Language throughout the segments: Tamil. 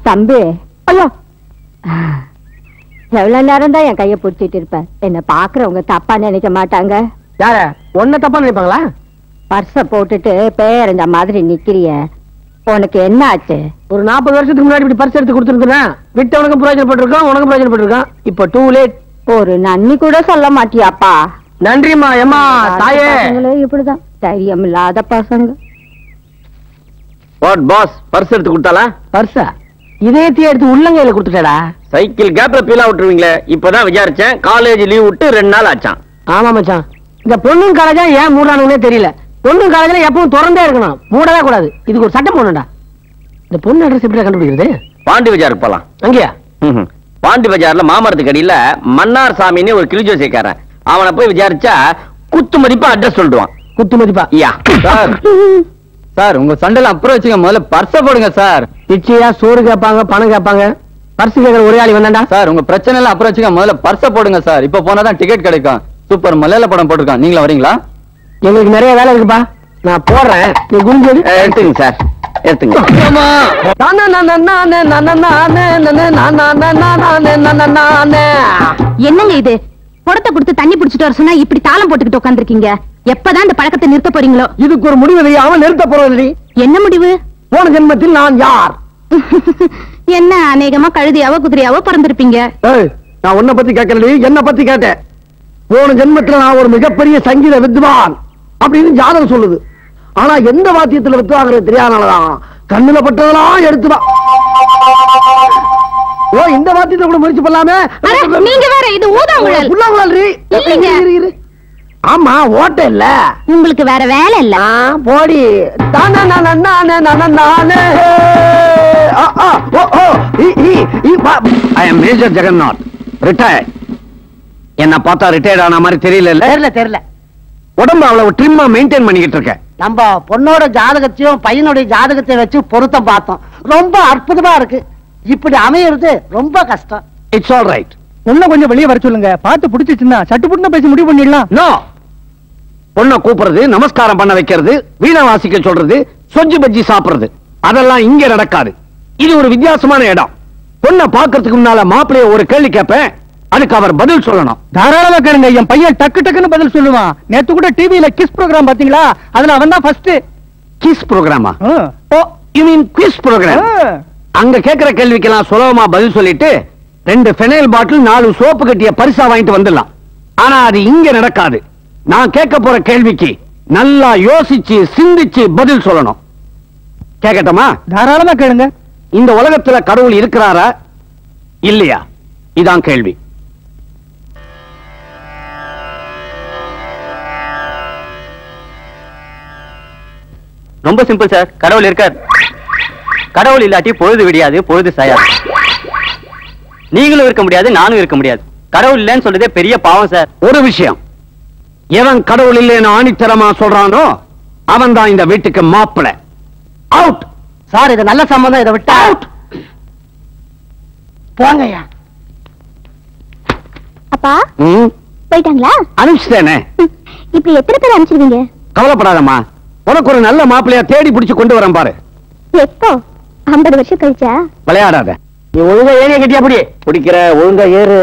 தம்பி ஐயோ எவ்வளவு நேரம் தான் என் கைய பிடிச்சிட்டு இருப்ப என்ன பாக்குறவங்க தப்பா நினைக்க மாட்டாங்க யார ஒன்ன தப்பா நினைப்பாங்களா பர்ஸ போட்டுட்டு பேரஞ்ச மாதிரி நிக்கிறிய உனக்கு என்ன ஆச்சு ஒரு நாற்பது வருஷத்துக்கு முன்னாடி இப்படி பரிசு எடுத்து கொடுத்துருந்தேன் விட்டவனுக்கு பிரயோஜனப்பட்டிருக்கான் உனக்கு பிரயோஜனப்பட்டிருக்கான் இப்ப டூ லேட் ஒரு நன்னி கூட சொல்ல மாட்டியாப்பா நன்றிம்மா ஏம்மா தாயே பசங்களே இப்படிதான் தைரியம் இல்லாத பசங்க வாட் பாஸ் பர்ஸ் எடுத்து கொடுத்தாளா பர்ஸா இதயத்தையே எடுத்து உள்ளங்கையில கொடுத்துட்டடா சைக்கிள் கேப்ல பீலா விட்டுருவீங்களே இப்பதான் விசாரிச்சேன் காலேஜ் லீவ் விட்டு ரெண்டு நாள் ஆச்சான் ஆமா மச்சான் இந்த பொண்ணும் காலேஜா ஏன் மூடானுன்னே தெரியல பொண்ணும் காலேஜ்ல எப்பவும் திறந்தே இருக்கணும் மூடவே கூடாது இதுக்கு ஒரு சட்டம் போடணும்டா இந்த பொண்ணு அட்ரஸ் எப்படி கண்டுபிடிக்கிறது பாண்டி பஜாருக்கு போலாம் அங்கேயா ம்ஹும். பாண்டி பஜார்ல மாமரத்துக்கு அடியில மன்னார் சாமின்னு ஒரு கிளிஜோசிக்காரன் அவனை போய் விசாரிச்சா குத்து மதிப்பா அட்ரஸ் சொல்லிடுவான் குத்து மதிப்பா யா சார் சார் உங்க சண்டையில அப்புறம் வச்சுங்க முதல்ல பர்ஸ போடுங்க சார் நிச்சயா சோறு கேட்பாங்க பணம் கேட்பாங்க பர்ஸ் கேட்கற ஒரே ஆளி வந்தாண்டா சார் உங்க பிரச்சனை எல்லாம் அப்புறம் வச்சுங்க முதல்ல பர்ஸ போடுங்க சார் இப்ப போனாதான் டிக்கெட் கிடைக்கும் சூப்பர் மலையாள படம் போட்டிருக்கான் நீங்களா வரீங்களா எங்களுக்கு நிறைய வேலை இருக்குப்பா நான் போடுறேன் நீ குஞ்சு எடு. அஹ், எடுத்துங்க சார் எடுத்துங்க நானே, நானே, நானே, நானே, நானே, நானே, நானே, நானே, நானே, நானே. என்னங்க இது குடத்தை கொடுத்து தண்ணி பிடிச்சிட்டு வர சொன்னா இப்படி தாளம் போட்டுக்கிட்டு உட்காந்துருக்கீங்க எப்பதான் இந்த பழக்கத்தை நிறுத்த போறீங்களோ இதுக்கு ஒரு முடிவு இல்லையா? அவன் நிறுத்த போறதில்லை என்ன முடிவு போன ஜென்மத்தில் நான் யார் என்ன அநேகமா கழுதியாவோ குதிரையாவோ பிறந்திருப்பீங்க ஏய், நான் உன்னை பத்தி கேட்கல என்ன பத்தி கேட்டேன் போன ஜென்மத்துல நான் ஒரு மிகப்பெரிய சங்கீத வித்வான் அப்படின்னு ஜாதகம் சொல்லுது ஆனா எந்த வாத்தியத்துல வித்வாங்கிறது தெரியாதனாலதான் கண்ணுல பட்டதெல்லாம் எடுத்துவா ஓ இந்த வாத்தியத்தை கூட முயற்சி பண்ணலாமே அட, நீங்க வேற இது ஊதாங்குழல் புல்லாங்குழல் ரீ. இல்லைங்க. இரு, இரு, இரு. ஆமா ஓட்ட இல்ல உங்களுக்கு வேற வேலை இல்ல ஆ, போடி தானே நானே நானே நானே நானே ஆ, ஆ, ஓ, ஓ, இ, இ, இ, பா- I am major Jagannath retire என்ன பார்த்தா ரிட்டையர்ட் ஆன மாதிரி தெரியல தெரியல தெரியல உடம்பு அவ்வளவு ட்ரிம்மா மெயின்டைன் பண்ணிக்கிட்டு இருக்கேன் நம்ம பொண்ணோட ஜாதகத்தையும் பையனுடைய ஜாதகத்தையும் வச்சு பொருத்தம் பார்த்தோம் ரொம்ப அற்புதமா இருக்கு இப்படி அமையறது ரொம்ப கஷ்டம் இட்ஸ் ஆல் ரைட் இன்னும் கொஞ்சம் வெளியே வர சொல்லுங்க பார்த்து பிடிச்சிச்சுன்னா சட்டு புட்டுன்னு பேசி முடிவு பண்ணிடலாம் நோ பொண்ணை கூப்பிடுறது நமஸ்காரம் பண்ண வைக்கிறது வீணை வாசிக்க சொல்றது சொஜ்ஜு பஜ்ஜி சாப்பிடுறது அதெல்லாம் இங்க நடக்காது இது ஒரு வித்தியாசமான இடம் பொண்ணை பார்க்கறதுக்கு முன்னால மாப்பிளைய ஒரு கேள்வி கேட்பேன் அதுக்கு அவர் பதில் சொல்லணும் தாராளமா கேளுங்க என் பையன் டக்கு டக்குன்னு பதில் சொல்லுவான் நேத்து கூட டிவில கிஸ் ப்ரோக்ராம் பாத்தீங்களா அதுல அவன் தான் ஃபர்ஸ்ட் கிஸ் ப்ரோக்ராமா oh you mean quiz programme அங்க கேக்குற கேள்விக்கெல்லாம் சுலபமா பதில் சொல்லிட்டு ரெண்டு ஃபெனைல் பாட்டில் நாலு சோப்பு கட்டிய பரிசா வாங்கிட்டு வந்துடலாம் ஆனா அது இங்க நடக்காது நான் கேட்க போற கேள்விக்கு நல்லா யோசிச்சு சிந்திச்சு பதில் சொல்லணும் கேட்கட்டுமா தாராளமா கேளுங்க இந்த உலகத்துல கடவுள் இருக்கிறாரா இல்லையா இதான் கேள்வி ரொம்ப சிம்பிள் சார் கடவுள் இருக்கார் கடவுள் இல்லாட்டி பொழுது விடியாது பொழுது சாயாது நீங்களும் இருக்க முடியாது நானும் இருக்க முடியாது கடவுள் இல்லைன்னு சொல்றதே பெரிய பாவம் சார் ஒரு விஷயம் எவன் கடவுள் இல்லைன்னு ஆணித்தரமா சொல்றானோ அவன் தான் இந்த வீட்டுக்கு மாப்பிளை அவுட் சார் இது நல்ல சம்பந்தம் இதை விட்டா போங்கய்யா அப்பா ம், போயிட்டாங்களா அனுப்பிச்சிட்டேனே இப்படி எத்தனை பேர் அனுப்பிச்சிருவீங்க கவலைப்படாதம்மா உனக்கு ஒரு நல்ல மாப்பிளைய தேடி பிடிச்சு கொண்டு வரேன் பாரு எப்போ ஐம்பது வருஷம் கழிச்சா விளையாடாத நீ ஒழுங்கா ஏறிய கட்டியா புடி பிடிக்கிற ஒழுங்கா ஏறு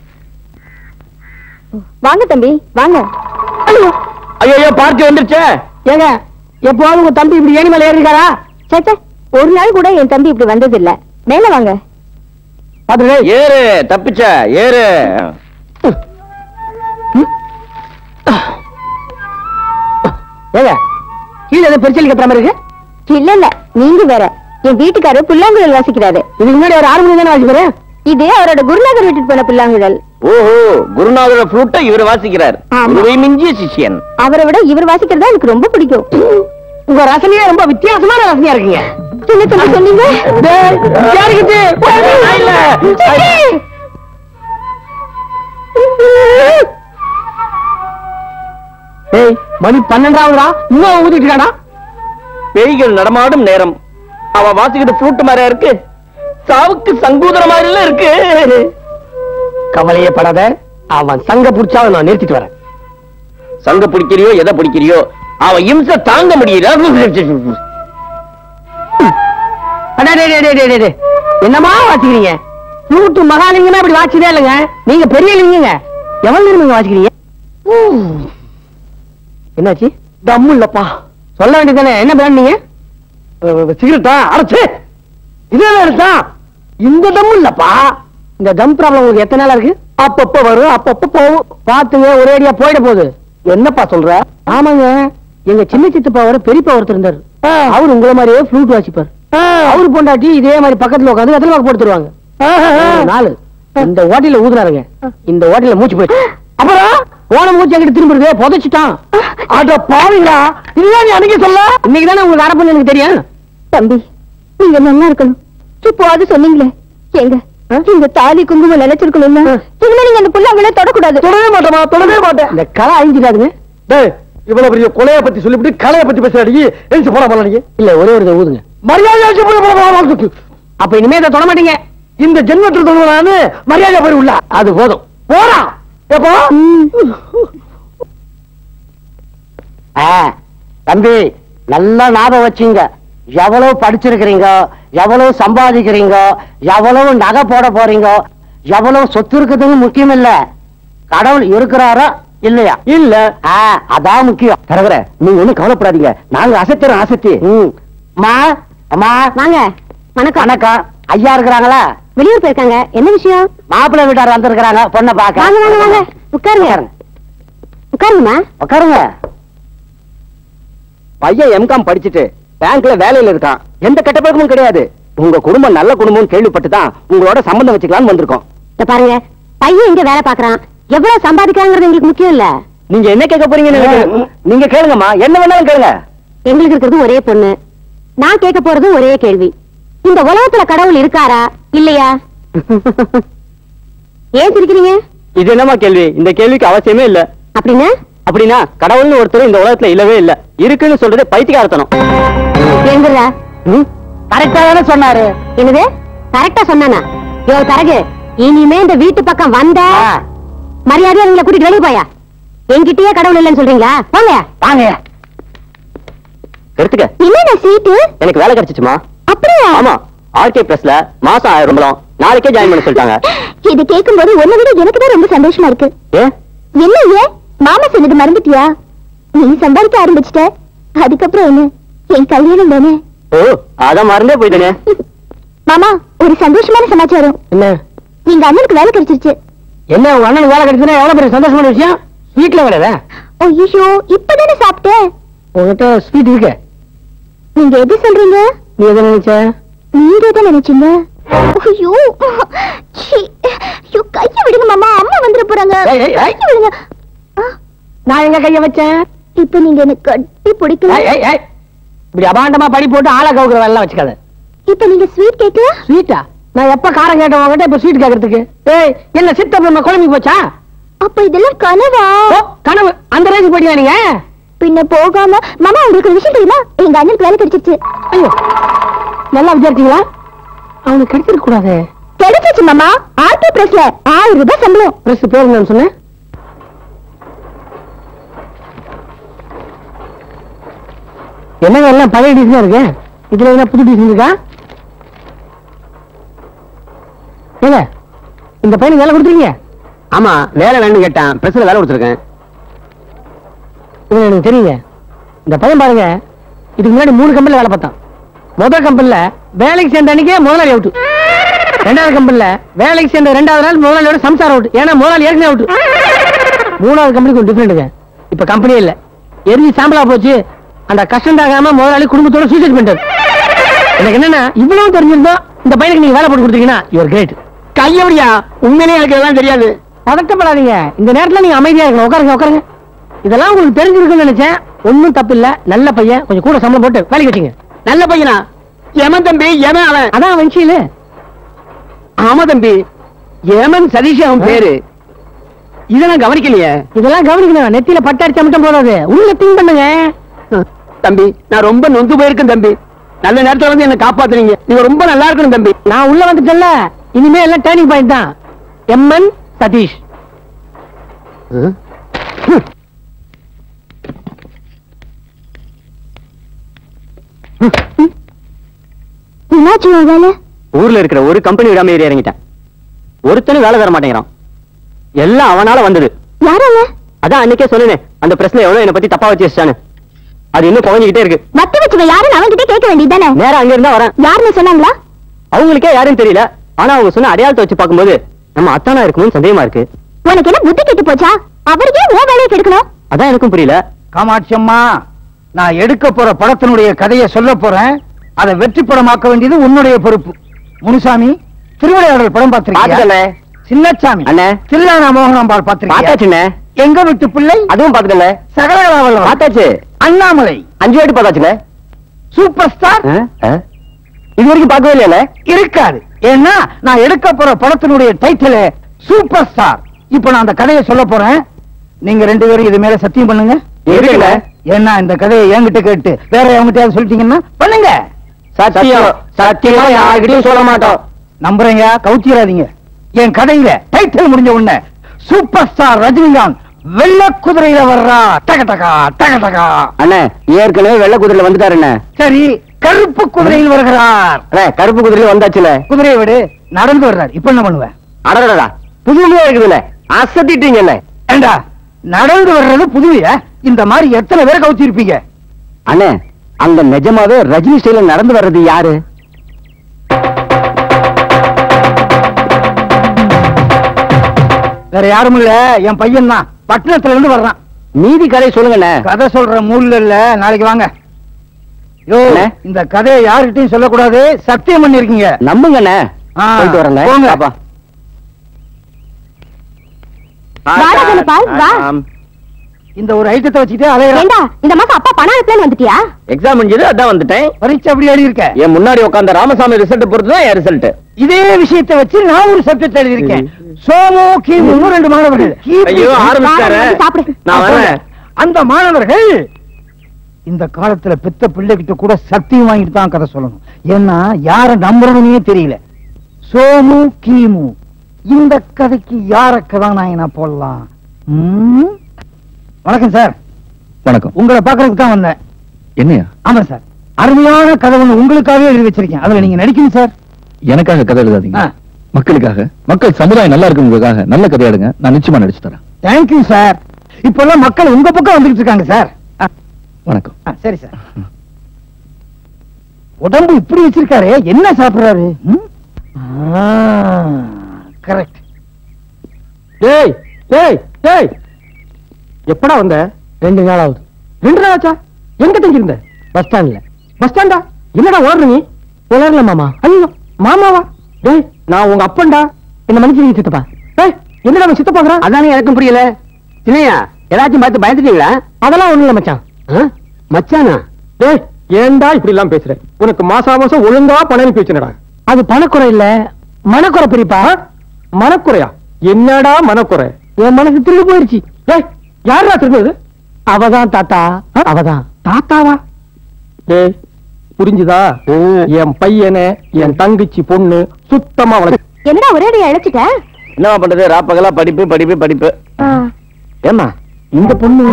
வாங்க தம்பி வாங்க ஐயோ ஐயோ பார்ட்டி வந்துருச்சே ஏங்க எப்போது உங்க தம்பி இப்படி ஏணி மேல ஏறிருக்காரா சேச்சே ஒரு நாள் கூட என் தம்பி இப்படி வந்தது இல்ல மேல வாங்க பாத்துட்டு ஏறு தப்பிச்ச ஏறு ஏங்க கீழே ஏதோ பெருச்சல் கட்டுற மாதிரி இருக்கு இல்ல இல்ல நீங்க வேற என் வீட்டுக்காரர் புல்லாங்குழல் வாசிக்கிறாரு இதுக்கு முன்னாடி ஒரு ஆறு மணி தானே வாசிக்கிறேன் இது அவரோட குருநாதர் விட்டுட்டு போன புல்லாங்குழல் ஓஹோ குருநாதரோட ஃப்ளூட்டை இவர் வாசிக்கிறார் ஆமா. குருவை மிஞ்சிய சிஷ்யன் அவரை விட இவர் வாசிக்கிறதா எனக்கு ரொம்ப பிடிக்கும் உங்க ரசனையே ரொம்ப வித்தியாசமான ரசனையா இருக்குங்க என்ன தம்பி சொன்னீங்க டேய், யாருக்கிட்டு? இல்ல. ஏய் மணி பன்னெண்டாவதுடா இன்னும் ஊதிட்டு இருக்காடா பேய்கள் நடமாடும் நேரம் அவ வாசிக்கிட்டு ஃப்ளூட் மாதிரியா இருக்கு சாவுக்கு சங்கூதர மாதிரி இருக்கு கவலையே படாத அவன் சங்க புடிச்சா நான் நிறுத்திட்டு வரேன் சங்க பிடிக்கிறியோ எதை பிடிக்கிறியோ அவ இம்சை தாங்க முடியல அடே, டே, டே, டே, டே, டே. என்னமா வாசிக்கிறீங்க ஃப்ளூட் மகாலிங்கமே அப்படி வாசிச்சதே இல்லைங்க நீங்க பெரிய லிங்கங்க எவ்வளவு நேரம் நீங்க வாசிக்கிறீங்க என்னாச்சு தம்மு இல்லப்பா சொல்ல வேண்டியதானே என்ன பிராண்ட் நீங்க சிகரெட்டா அரைச்சு இதே வேணுதா இந்த தம்மு இல்லப்பா இந்த தம் ப்ராப்ளம் உங்களுக்கு எத்தனை நாளா இருக்கு அப்பப்ப வரும் அப்பப்ப போகும் பாத்துங்க ஒரேடியா போயிட போகுது என்னப்பா சொல்ற ஆமாங்க எங்க சின்ன சித்தப்பா வர பெரியப்பா ஒருத்தர் இருந்தாரு அவர் உங்களை மாதிரியே ஃப்ளூட் வாசிப்பார் அவரு பொண்டாட்டி இதே மாதிரி பக்கத்துல உட்காந்து எத்தனை வாக்கு போட்டுருவாங்க நாலு இந்த ஓட்டையில ஊதுனாருங்க இந்த ஓட்டையில மூச்சு போயிட்டு அப்புறம் போன மூச்சு எங்கிட்ட திரும்பிடுது புதைச்சிட்டான் அட பாவிங்களா இதுதான் நீ அன்னைக்கு சொல்ல இன்னைக்கு தானே உங்களுக்கு அரப்பண்ணு எனக்கு தெரியும் தம்பி நீங்க நல்லா இருக்கணும் இப்போ அது சொன்னீங்களே எங்க இந்த தாலி குங்குமம் நினைச்சிருக்கணும்ல இனிமே நீங்க அந்த புள்ளாங்களே தொடக்கூடாது தொடவே மாட்டேமா தொடவே மாட்டேன் இந்த களை அழிஞ்சிடாதுங்க டேய் இவ்வளவு பெரிய கொலைய பத்தி சொல்லிவிட்டு கலைய பத்தி பேசுறாடி எழுந்து போட போல நீ இல்ல ஒரே ஒரு இதை ஊதுங்க மரியாதை எழுந்து போட போட போட அப்ப இனிமே இதை தொட மாட்டீங்க இந்த ஜென்மத்தில் தொழுவனான்னு மரியாதை போய் உள்ள அது போதும் போடா எப்போ தம்பி நல்லா ஞாபகம் வச்சுங்க எவ்வளவு படிச்சிருக்கிறீங்க எவ்வளவு சம்பாதிக்கிறீங்க எவ்வளவு நகை போட போறீங்க எவ்வளவு சொத்து இருக்குதுன்னு முக்கியம் இல்ல கடவுள் இருக்கிறாரா இல்லையா இல்ல ஆ, அதான் முக்கியம் தரவர நீங்க ஒண்ணும் கவலைப்படாதீங்க நாங்க அசத்துறோம் அசத்தி ம். அம்மா அம்மா வாங்க வணக்கம் வணக்கம் ஐயா இருக்கிறாங்களா வெளியூர் போயிருக்காங்க என்ன விஷயம் மாப்பிள்ளை வீட்டார் வந்திருக்கிறாங்க பொண்ணை பார்க்க வாங்க வாங்க வாங்க உட்காருங்க உட்காருங்கம்மா உட்காருங்க பையன் எம்காம் படிச்சுட்டு பேங்க்ல வேலையில இருக்கான் எந்த கெட்டப்பழக்கமும் கிடையாது உங்க குடும்பம் நல்ல குடும்பம் கேள்விப்பட்டு தான் உங்களோட சம்பந்தம் வச்சுக்கலாம்னு வந்திருக்கோம் இத பாருங்க பையன் இங்க வேலை பாக்குறான் எவ்வளவு சம்பாதிக்கிறாங்கிறது எங்களுக்கு முக்கியம் இல்ல நீங்க என்ன கேட்க போறீங்கன்னு எனக்கு- நீங்க கேளுங்கம்மா என்ன வேணாலும் கேளுங்க எங்களுக்கு இருக்கிறது ஒரே பொண்ணு நான் கேட்க போறது ஒரே கேள்வி இந்த உலகத்துல கடவுள் இருக்காரா இல்லையா ஏன் சிரிக்கிறீங்க இது என்னமா கேள்வி இந்த கேள்விக்கு அவசியமே இல்ல அப்படின்னா அப்படின்னா கடவுள்னு ஒருத்தர் இந்த உலகத்துல இல்லவே இல்ல இருக்குன்னு சொல்றது பைத்தியக்காரத்தனம் எழுந்துடா கரெக்டா தானே சொன்னாரு என்னது கரெக்டா சொன்னானா யோ தரகு இனிமே இந்த வீட்டு பக்கம் வந்த ஆ, மரியாதையா உங்களை கூட்டிட்டு வெளிய போயா என்கிட்டயே கடவுள் இல்லைன்னு சொல்றீங்களா போங்க வாங்க எடுத்துக்க என்னடா சீட்டு எனக்கு வேலை கிடைச்சிச்சுமா அப்படியா ஆமா ஆர்கே பிரஸ்ல மாசம் ஆயிரம் ரூபாய் நாளைக்கே ஜாயின் பண்ண சொல்லிட்டாங்க இது கேட்கும்போது உன்னை விட எனக்கு தான் ரொம்ப சந்தோஷமா இருக்கு ஏ என்ன ஏன் மாமா சொன்னது மறந்துட்டியா நீ சம்பாதிக்க ஆரம்பிச்சிட்ட அதுக்கப்புறம் என்ன என் கல்யாணம் தானே ஓ அதான் மறந்தே போயிட்டேனே மாமா ஒரு சந்தோஷமான சமாச்சாரம் என்ன எங்க அண்ணனுக்கு வேலை கிடைச்சிருச்சு என்ன உங்க அண்ணனுக்கு வேலை கிடைச்சுன்னா எவ்வளவு பெரிய சந்தோஷமான விஷயம் வீட்டுல வேலை ஐயோ இப்பதானே சாப்பிட்டேன் உங்ககிட்ட ஸ்வீட் இருக்கு நீங்க எது சொல்றீங்க நீ எதை நினைச்ச நீங்க எதை நினைச்சீங்க ஐயோ சீ. ஐயோ கைய விடுங்க மாமா அம்மா வந்துட போறாங்க ஏய், ஏய், ஏய். கைய விடுங்க ஆ, நான் எங்க கைய வச்சேன் இப்ப நீங்க எனக்கு கட்டி பிடிக்கல ஏய், ஏய், ஏய். இப்படி அபாண்டமா படி போட்டு ஆளை கவுக்குற வேலை எல்லாம் வச்சுக்காத இப்ப நீங்க ஸ்வீட் கேட்கல ஸ்வீட்டா நான் எப்ப காரம் கேட்டேன் உங்ககிட்ட இப்ப ஸ்வீட் கேக்குறதுக்கு ஏய் என்ன சித்த பிரம்ம குழம்பி போச்சா அப்ப இதெல்லாம் கனவா ஓ கனவு அந்த ரேஞ்சுக்கு போயிட்டீங்க நீங்க பின்ன போகாம மாமா உங்களுக்கு ஒரு விஷயம் தெரியுமா எங்க அண்ணனுக்கு வேலை கிடைச்சிருச்சு ஐயோ நல்லா விசாரிச்சீங்களா அவனுக்கு கிடைச்சிருக்க கூடாது கிடைச்சிருச்சு மாமா ஆர்டி பிரஸ்ல ஆயிரம் ரூபாய் சம்பளம் பிரஸ் பேர் என்னன்னு சொன்னேன் என்னங்க எல்லாம் பழைய டிசைன் இருக்கு இதுல என்ன புது டிசைன் இருக்கா ஏங்க இந்த பையனுக்கு வேலை கொடுத்துருக்கீங்க ஆமா வேலை வேணும்னு கேட்டான் பிரஸ்ல வேலை கொடுத்துருக்கேன் இது எனக்கு தெரியுங்க இந்த பையன் பாருங்க இதுக்கு முன்னாடி மூணு கம்பெனில வேலை பார்த்தான் முதல் கம்பெனில வேலைக்கு சேர்ந்த அன்னைக்கே முதலாளி அவுட்டு ரெண்டாவது கம்பெனில வேலைக்கு சேர்ந்த ரெண்டாவது நாள் முதலாளியோட சம்சாரம் அவுட் ஏன்னா முதலாளி ஏற்கனவே அவுட் மூணாவது கம்பெனிக்கு ஒரு டிஃபரெண்ட்டுங்க இப்ப கம்பெனியே இல்ல எரிஞ்சு சாம்பலா போச்சு அந்த கஷ்டம் தாங்காம முதலாளி குடும்பத்தோட சூசைட் பண்ணிட்டாரு எனக்கு என்னன்னா இவ்வளவு தெரிஞ்சிருந்தோம் இந்த பையனுக்கு நீங்க வேலை போட்டு கொடுத்தீங்கன்னா யுவர் கிரேட் கையபடியா உண்மையிலே எனக்கு இதெல்லாம் தெரியாது பதட்டப்படாதீங்க இந்த நேரத்துல நீங்க அமைதியா இருக்கணும் உட்காருங்க உட்காருங்க இதெல்லாம் உங்களுக்கு தெரிஞ்சிருக்குன்னு நினைச்சேன் ஒண்ணும் தப்பு இல்ல நல்ல பையன் கொஞ்சம் கூட சம்பளம் போட்டு வேலைக்கு வச்சுங்க நல்ல பையனா எமன் தம்பி எமன் அவன் அதான் வஞ்சியில ஆமா தம்பி ஏமன் சதீஷ் அவன் பேரு இதெல்லாம் கவனிக்கலையே இதெல்லாம் கவனிக்கணும் நெத்தியில பட்டு அடிச்சா மட்டும் போதாது உள்ள திங்க் பண்ணுங்க தம்பி நான் ரொம்ப நொந்து போயிருக்கேன் தம்பி நல்ல நேரத்துல வந்து என்ன காப்பாத்துறீங்க நீங்க ரொம்ப நல்லா இருக்கணும் தம்பி நான் உள்ள வந்துட்டேன்ல இனிமே எல்லாம் டேர்னிங் பாயிண்ட் தான் எம்என் சதீஷ் என்னாச்சு உன் வேலை ஊர்ல இருக்கிற ஒரு கம்பெனி விடாம ஏறி இறங்கிட்டேன் ஒருத்தனும் வேலை தர மாட்டேங்கிறான் எல்லாம் அவனால வந்தது யாரங்க அதான் அன்னைக்கே சொன்னேனே அந்த பிரச்சனை எவ்வளவு என்ன பத்தி தப்பா வச்சு வச்சிட்டானு அது இன்னும் குறைஞ்சிக்கிட்டே இருக்கு மத்தி வச்சுவ யாருன்னு அவன்கிட்ட கேட்க வேண்டியதானே நேரா அங்க இருந்தா வரேன் யாருன்னு சொன்னாங்களா அவங்களுக்கே யாரும் தெரியல ஆனா அவங்க சொன்ன அடையாளத்தை வச்சு பார்க்கும்போது நம்ம அத்தானா இருக்குமோன்னு சந்தேகமா இருக்கு உனக்கு என்ன புத்தி கெட்டு போச்சா அவருக்கே உன் வேலையை கெடுக்கணும் அதான் எனக்கும் புரியல காமாட்சி அம்மா நான் எடுக்க போற படத்தினுடைய கதையை சொல்ல போறேன் அதை வெற்றி படமாக்க வேண்டியது உன்னுடைய பொறுப்பு முனுசாமி திருவிளையாடல் படம் பார்த்திருக்கியா பாத்துட்டேனே. சின்னச்சாமி அண்ணே. தில்லானா மோகனாம்பாள் பார்த்திருக்கியா பார்த்தாச்சுண்ணே எங்க விட்டு பிள்ளை அதுவும் பாத்துட்டேன்ல சகலகலாவல்லம் பார்த்தாச்சு அண்ணாமலை அஞ்சு வாட்டி பார்த்தாச்சுண்ணே சூப்பர் ஸ்டார் ஆ? ஆ? இது வரைக்கும் பார்க்கவே இல்லையாண்ணே இருக்காது ஏன்னா நான் எடுக்க போற படத்தினுடைய டைட்டில் சூப்பர் ஸ்டார் இப்ப நான் அந்த கதையை சொல்ல போறேன் நீங்க ரெண்டு பேரும் இது மேல சத்தியம் பண்ணுங்க எதுக்குண்ணே? ஏன்னா இந்த கதையை என்கிட்ட கேட்டு வேற எவங்கிட்டயாவது சொல்லிட்டீங்கன்னா பண்ணுங்க சத்தியம் சத்தியமா யார்கிட்டயும் சொல்ல மாட்டோம் நம்புறீங்க கவுச்சிடாதீங்க என் கதையில டைட்டில் முடிஞ்ச உடனே சூப்பர் ஸ்டார் ரஜினிகாந்த் வெள்ள குதிரையில வர்றா டக டகா டக டகா அண்ணே ஏற்கனவே வெள்ளை குதிரையில வந்துட்டாருண்ணே சரி கருப்பு குதிரையில் வருகிறார் அண்ணே கருப்பு குதிரையில வந்தாச்சுல குதிரையை விடு நடந்து வர்றார் இப்ப என்ன பண்ணுவேன் அடடா புதுமையா இருக்குதுண்ணே அசத்திட்டீங்கண்ணே ஏண்டா நடந்து வர்றது புதுவையா இந்த மாதிரி எத்தனை பேர் கவுச்சிருப்பீங்க அண்ணே அங்க நிஜமாவே ரஜினி ஸ்டைல நடந்து வர்றது யாரு வேற யாரும் இல்ல என் பையன் தான் பட்டணத்துல இருந்து வர்றான் மீதி கதை சொல்லுங்கண்ணே கதை சொல்ற மூட்ல இல்ல நாளைக்கு வாங்க யோ அண்ணே. இந்த கதையை யாருகிட்டயும் சொல்லக்கூடாது சத்தியம் பண்ணிருக்கீங்க நம்புங்கண்ணே ஆ, போயிட்டு வரேங்க போங்க. பாப்பா வாடா கணபால், வா. இந்த ஒரு ஐட்டத்தை வச்சுக்கிட்டே அலையிற ஏண்டா இந்த மாசம் அப்பா பணம் அனுப்பலன்னு வந்துட்டியா எக்ஸாம் முடிஞ்சது அதான் வந்துட்டேன் பரீட்சை அப்படி எழுதி இருக்க என் முன்னாடி உட்கார்ந்த ராமசாமி ரிசல்ட் பொறுத்து தான் என் ரிசல்ட் இதே விஷயத்தை வச்சு நான் ஒரு சப்ஜெக்ட் எழுதியிருக்கேன் சோமோ கீமு ரெண்டு மாணவர்கள் கீமு- ஐயோ ஆரம்பிச்சாரு வாடா, வந்து சாப்பிடு. நான் வரேன் அந்த மாணவர்கள் இந்த காலத்துல பெத்த பிள்ளைகிட்ட கூட சத்தியம் வாங்கிட்டு தான் கதை சொல்லணும் ஏன்னா யார நம்புறதுனே தெரியல சோமு கீமு இந்த கதைக்கு யார கதாநாயகனா போடலாம் ம்? வணக்கம் சார் வணக்கம் உங்களை பாக்குறதுக்கு தான் வந்தேன் என்னையா ஆமா சார் அருமையான கதை ஒண்ணு உங்களுக்காகவே எழுதி வச்சிருக்கேன் அதுல நீங்க நடிக்கணும் சார் எனக்காக கதை எழுதாதீங்க ஆ. மக்களுக்காக மக்கள் சமுதாயம் நல்லா இருக்குங்கிறதுக்காக நல்ல கதை எடுங்க நான் நிச்சயமா நடிச்சு தரேன் தேங்க்யூ சார் இப்பெல்லாம் மக்கள் உங்க பக்கம் வந்துட்டு இருக்காங்க சார் ஆ, வணக்கம் ஆ, சரி சார் உடம்பு இப்படி வச்சிருக்காரு என்ன சாப்பிடுறாரு கரெக்ட் டேய் டேய் டேய் எப்படா வந்த ரெண்டு நாள் ஆகுது ரெண்டு நாள் ஆச்சா எங்க தங்கி இருந்த பஸ் ஸ்டாண்ட்ல பஸ் ஸ்டாண்டா என்னடா ஓடுற நீ உலர்ல மாமா ஐயோ மாமாவா டேய் நான் உங்க அப்பன்டா என்ன மன்னிச்சிருங்க சித்தப்பா ஏய் என்னடா அவன் சித்தப்பாக்குறான் அதானே எனக்கும் புரியல சின்னையா ஏதாச்சும் பார்த்து பயந்துட்டீங்களா அதெல்லாம் ஒண்ணு இல்ல மச்சான் ஆ? மச்சானா டேய் ஏன்டா இப்படி எல்லாம் பேசுற உனக்கு மாசா மாசம் ஒழுங்கா பணம் அனுப்பி வச்சுனடா அது பணக்குறை இல்ல மனக்குறை பெரியப்பா மனக்குறையா என்னடா மனக்குறை என் மனசு திரும்பி போயிருச்சு டேய் யாரா திரும்பது அவதான் தாத்தா அவதான் தாத்தாவா டேய் புரிஞ்சுதா என் பையனை என் தங்கச்சி பொண்ணு சுத்தமா வளர்க்க என்னடா ஒரே அடியா இழைச்சிட்ட என்னவா பண்றது ராப்பகலா படிப்பு படிப்பு படிப்பு ஏமா இந்த பொண்ணு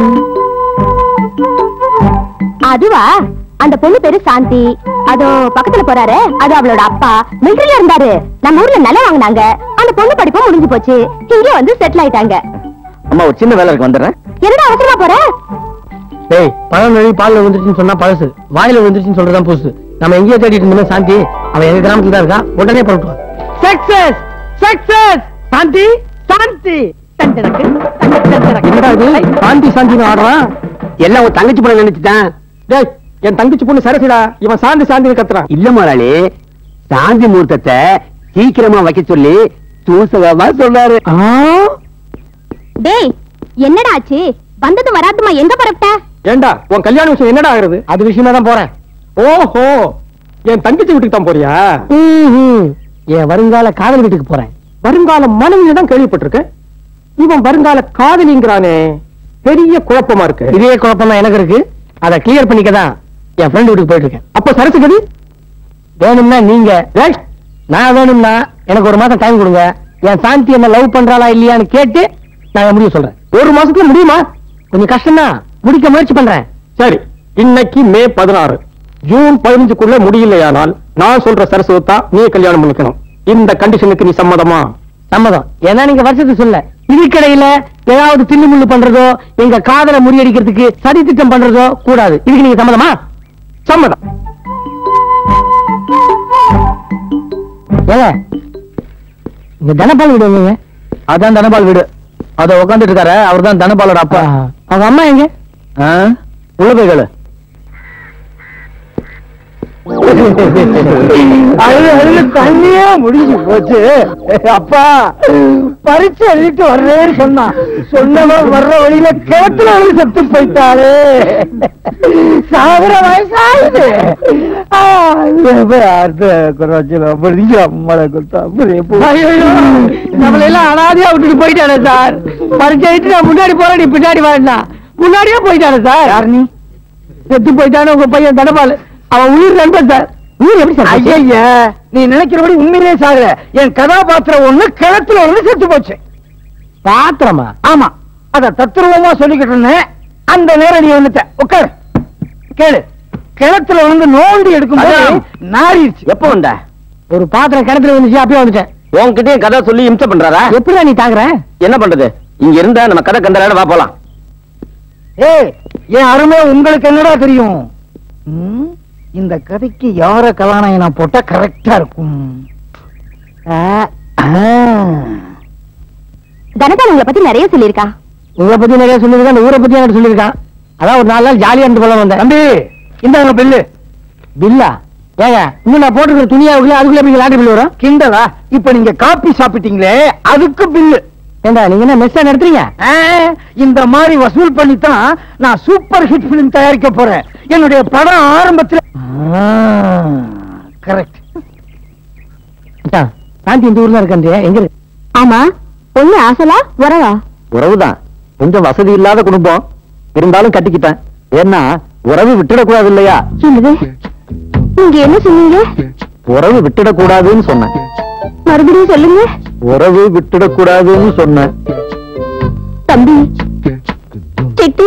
அதுவா அந்த பொண்ணு பேரு சாந்தி அதோ பக்கத்துல போறாரு அது அவளோட அப்பா மிலிட்டரியில இருந்தாரு நம்ம ஊர்ல நிலம் வாங்குனாங்க அந்த பொண்ணு படிப்பும் முடிஞ்சு போச்சு இங்க வந்து செட்டில் ஆயிட்டாங்க அம்மா ஒரு சின்ன வேலை இருக்கு வந்துடுறேன் என்னடா அவசரமா போற டேய் பழம் நழுவி பால்ல வந்துருச்சுன்னு சொன்னா பழசு வாயில வந்துருச்சுன்னு சொல்றதுதான் புதுசு நம்ம எங்கேயோ தேடிட்டு இருந்தோமே சாந்தி அவன் எங்க கிராமத்துல தான் இருக்கா உடனே போட்டு சக்சஸ் சக்சஸ் சாந்தி சாந்தி என்னடா இது சாந்தி சாந்தின்னு ஆடுறான் எல்லாம் ஒரு தங்கச்சி பொண்ணு நினைச்சுட்டான் டேய் என் தங்கச்சி பொண்ணு சரசிடா இவன் சாந்தி சாந்தின்னு கத்துறான் இல்ல முதலாளி சாந்தி முகூர்த்தத்தை சீக்கிரமா வைக்க சொல்லி சூசகமா சொல்றாரு டேய் என்னடா ஆச்சு வந்தது வராதுமா எங்க பரப்பிட்ட ஏண்டா உன் கல்யாண விஷயம் என்னடா ஆகுறது அது விஷயமா தான் போறேன் ஓஹோ என் தங்கச்சி வீட்டுக்கு தான் போறியா என் வருங்கால காதல் வீட்டுக்கு போறேன் வருங்கால மனைவியை தான் கேள்விப்பட்டிருக்கேன் இவன் வருங்கால காதலிங்கிறானே பெரிய குழப்பமா இருக்கு இதே குழப்பம் தான் எனக்கு இருக்கு அதை கிளியர் பண்ணிக்க தான் என் ஃப்ரெண்ட் வீட்டுக்கு போயிட்டு இருக்கேன் அப்ப சரசுகதி வேணும்னா நீங்க டேய், நான் வேணும்னா எனக்கு ஒரு மாசம் டைம் கொடுங்க என் சாந்தி என்ன லவ் பண்றாளா இல்லையான்னு கேட்டு நான் முடிவு சொல்றேன் ஒரு மாசத்துல முடியுமா கொஞ்சம் கஷ்டம் தான் முடிக்க முயற்சி பண்றேன் சரி இன்னைக்கு மே பதினாறு ஜூன் பதினஞ்சுக்குள்ள முடியலையானால் நான் சொல்ற சரஸ்வதா நீ கல்யாணம் பண்ணிக்கணும் இந்த கண்டிஷனுக்கு நீ சம்மதமா சம்மதம் ஏன்னா நீங்க வருஷத்துக்கு சொல்ல இதுக்கிடையில ஏதாவது தில்லு முள்ளு பண்றதோ எங்க காதலை முறியடிக்கிறதுக்கு சதி திட்டம் பண்றதோ கூடாது இதுக்கு நீங்க சம்மதமா சம்மதம் ஏங்க இங்க தனபால் வீடு எங்கங்க அதான் தனபால் வீடு அத உட்காந்துட்டு இருக்காரு அவர் தான் தனபாலோட அப்பா அவங்க அம்மா எங்க ஆ? உள்ள போய் கேளு அழுது அழுது தண்ணியே முடிஞ்சு போச்சு அப்பா பரிச்சு எழுதிட்டு வர்றேன்னு சொன்னான் சொன்னவன் வர்ற வழியில கிணத்துல வந்து செத்து போயிட்டாளே சாகுற வயசாகுது ஆ, இது அடுத்த குறைச்சல் முடிஞ்சு அம்மளை கொடுத்தா நம்மள எல்லாம் அனாதையா விட்டுட்டு போயிட்டானே சார் பரிச்சு எழுதிட்டு நான் முன்னாடி போறேன் நீ பின்னாடி வேண்டாம் முன்னாடியே போயிட்டானே சார் யார் நீ செத்து போயிட்டானு உங்க பையன் தடபால் அவன் உயிர் நண்பன் சார் உயிர் எப்படி சார் ஐயா நீ நினைக்கிறபடி உண்மையிலே சாகுற என் கதாபாத்திரம் ஒண்ணு கிணத்துல ஒண்ணு செத்து போச்சு பாத்திரமா ஆமா அத தத்துருவமா சொல்லிக்கிட்டு இருந்தேன் அந்த நேரம் நீ வந்துட்ட உட்காரு கேளு கிணத்துல வந்து நோண்டி எடுக்கும்போது அதான். நாரிடுச்சு எப்போ வந்த ஒரு பாத்திரம் கிணத்துல வந்துச்சு அப்பயே வந்துட்டேன் உன்கிட்டயே கதை சொல்லி இம்சை பண்றாரா எப்படிடா நீ தாங்குற என்ன பண்றது இங்க இருந்தா நம்ம கதை கந்தராட வா போலாம் ஏய் என் அருமை உங்களுக்கு என்னடா தெரியும் ம், இந்த கதைக்கு யார கதாநாயகனா போட்டா கரெக்டா இருக்கும் ஆ, ஆ. தனபால் உங்களை பத்தி நிறைய சொல்லியிருக்கா உங்களை பத்தி நிறைய சொல்லியிருக்கான் இந்த ஊரை பத்தி எனக்கு சொல்லியிருக்கான் அதான் ஒரு நாலு நாள் ஜாலியா இருந்து போல வந்தேன் தம்பி இந்தாங்க பில்லு பில்லா ஏங்க இன்னும் நான் போட்டுருக்கிற துணியா இருக்குல்ல அதுக்குள்ள எப்படி லாட்டரி பில் வரும் கிண்டலா இப்ப நீங்க காப்பி சாப்பிட்டீங்களே அதுக்கு பில்லு ஏண்டா நீங்க என்ன மெஸ்ஸா நடத்துறீங்க ஆ, இந்த மாதிரி வசூல் பண்ணித்தான் நான் சூப்பர் ஹிட் பிலிம் தயாரிக்க போறேன் என்னுடைய படம் ஆரம்பத்துல கரெக்ட் மச்சான், சாந்தி இந்த ஊர்ல இருக்கேன் எங்க இருக்கு ஆமா பொண்ணு ஆசலா வரவா உறவுதான் கொஞ்சம் வசதி இல்லாத குடும்பம் இருந்தாலும் கட்டிக்கிட்டேன் ஏன்னா உறவு விட்டுடக்கூடாது இல்லையா என்னது நீங்க என்ன சொன்னீங்க உறவு விட்டுடக்கூடாதுன்னு சொன்னேன் மறுபடியும் சொல்லுங்க உறவு விட்டுடக்கூடாதுன்னு சொன்னேன் தம்பி சிட்டி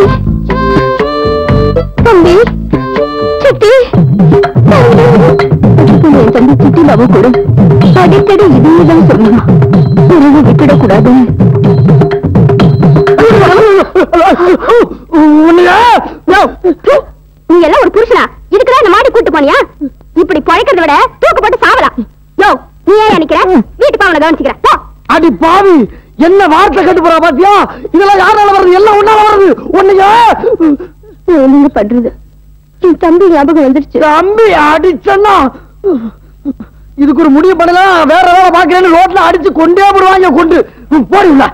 தம்பி சிட்டி என் தம்பி சிட்டி பாபு கூட அடிக்கடி இதுதான் சொல்லுவான் உறவு விட்டுடக்கூடாது நீ எல்லாம் ஒரு புருஷனா இதுக்குதான் இந்த மாடி கூட்டு போனியா இப்படி பழைக்கிறத விட தூக்கு போட்டு சாவலாம் யோ நீ ஏன் நிக்கிற வீட்டு பாவனை கவனிச்சுக்கிற போ அடி பாவி என்ன வார்த்தை கட்டு போறா பாத்தியா இதெல்லாம் யாரால வருது எல்லாம் ஒன்னால வருது ஒன்னையா நீங்க பண்றது என் தம்பி ஞாபகம் வந்துருச்சு தம்பி அடிச்சன்னா இதுக்கு ஒரு முடிவு பண்ணலாம் வேற வேலை பாக்குறேன்னு ரோட்ல அடிச்சு கொண்டே போடுவாங்க கொண்டு போடுங்களா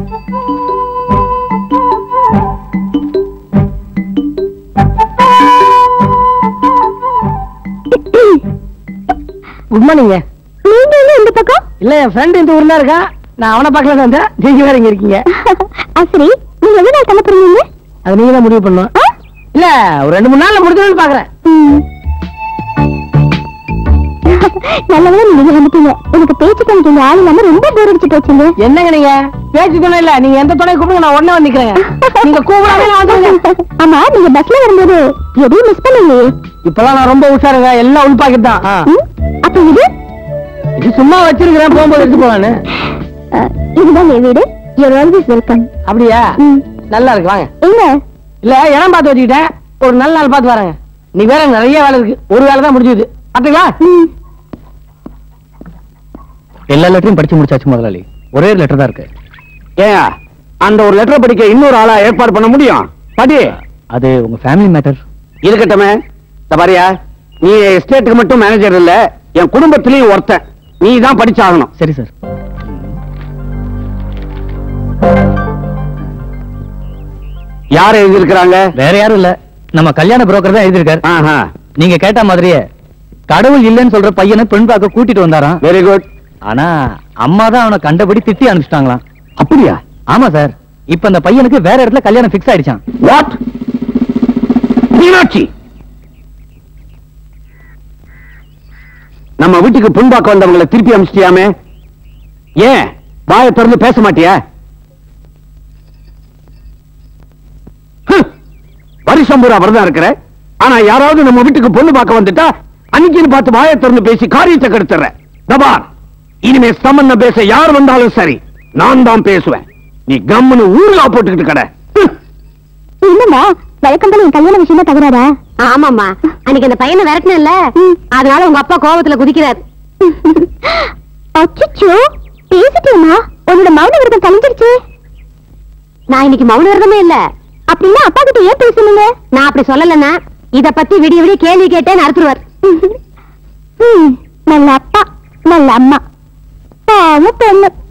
குட் மார்னிங் நீங்க என்ன இந்த பக்கம் இல்ல என் ஃப்ரெண்ட் இந்த ஊர்ல இருக்கா நான் அவனை பார்க்கல வந்தேன் நீங்க வேற இங்க இருக்கீங்க அசரி நீங்க எவ்வளவு நாள் தங்க போறீங்க அது நீங்க தான் முடிவு பண்ணணும் ஆ? இல்ல ஒரு ரெண்டு மூணு நாள்ல முடிக்கணும்னு பாக்குறேன் ம். நல்லவேளை நீங்க வந்துட்டீங்க எனக்கு பேச்சு கொஞ்சம் இங்க ஆள் இல்லாம ரொம்ப போர் அடிச்சு போச்சுங்க என்னங்க நீங்க பேச்சு துணை இல்ல நீங்க எந்த துணை கூப்பிடுங்க நான் உடனே வந்து நிக்கிறேங்க நீங்க கூப்பிடாம நான் வந்துருங்க ஆமா நீங்க பஸ்ல வரும்போது எதையும் மிஸ் பண்ணலையே இப்பெல்லாம் நான் ரொம்ப உஷாருங்க எல்லாம் உள்பாக்கெட் தான் ஆ. ம்? அப்ப இது இது சும்மா வச்சிருக்கிறேன் போகும்போது எடுத்து போலான்னு அஹ், இதுதான் என் வீடு யூர் ஆல்வேஸ் வெல்கம் அப்படியா ம். நல்லா இருக்கு வாங்க என்ன இல்ல இடம் பார்த்து வச்சுக்கிட்டேன் ஒரு நல்ல நாள் பார்த்து வரேங்க நீ வேற நிறைய வேலை இருக்கு ஒரு வேலை தான் முடிஞ்சது பாத்துங்களா ம். எல்லா லெட்டரையும் படிச்சு முடிச்சாச்சு முதலாளி ஒரே லெட்டர் தான் இருக்கு ஏன் அந்த ஒரு லெட்டர் படிக்க இன்னொரு ஆளா ஏற்பாடு பண்ண முடியும் படி அது உங்க ஃபேமிலி மேட்டர் இருக்கட்டுமே இந்த பாரியா நீ எஸ்டேட்டுக்கு மட்டும் மேனேஜர் இல்ல என் குடும்பத்திலயும் ஒருத்தன் நீ தான் படிச்சாகணும் சரி சார் யார் எழுதியிருக்கிறாங்க வேற யாரும் இல்ல நம்ம கல்யாண புரோக்கர் தான் எழுதியிருக்காரு ஆஹா நீங்க கேட்ட மாதிரியே கடவுள் இல்லைன்னு சொல்ற பையனை பெண் பார்க்க கூட்டிட்டு வந்தாராம் வெரி குட் ஆனா அம்மா தான் அவனை கண்டபடி திட்டி அனுப்பிச்சிட்டாங்களாம் அப்படியா ஆமா சார் இப்ப அந்த பையனுக்கு வேற இடத்துல கல்யாணம் ஃபிக்ஸ் ஆயிடுச்சான் வாட் மீனாட்சி நம்ம வீட்டுக்கு புண்பாக்க வந்தவங்களை திருப்பி அனுப்பிச்சிட்டியாமே ஏன் வாயை திறந்து பேச மாட்டியா ஹம், வருஷம் பூரா விரதம் இருக்கிற ஆனா யாராவது நம்ம வீட்டுக்கு பொண்ணு பார்க்க வந்துட்டா அன்னைக்குன்னு பார்த்து வாயை திறந்து பேசி காரியத்தை கெடுத்துறேன் தபார் இனிமே சம்பந்தம் பேச யார் வந்தாலும் சரி நான் தான் பேசுவேன் நீ கம்முன்னு ஊருகா போட்டுக்கிட்டு கடை ஹம். இல்லம்மா வழக்கம் போல என் கல்யாண விஷயமா தகராறா ஆமாம்மா அன்னைக்கு அந்த பையனை விரட்டினல்ல அதனால உங்க அப்பா கோவத்துல குதிக்கிறார் அச்சோ பேசிட்டேமா உன்னோட மௌன விரதம் கலைஞ்சிருச்சு நான் இன்னைக்கு மௌன விரதமே இல்ல அப்படின்னா அப்பா கிட்ட ஏன் பேசுனீங்க நான் அப்படி சொல்லலன்னா இத பத்தி விடிய விடிய கேள்வி கேட்டேன்னு அறுத்துருவார் ம், நல்ல அப்பா நல்ல அம்மா பாவம் பொண்ணு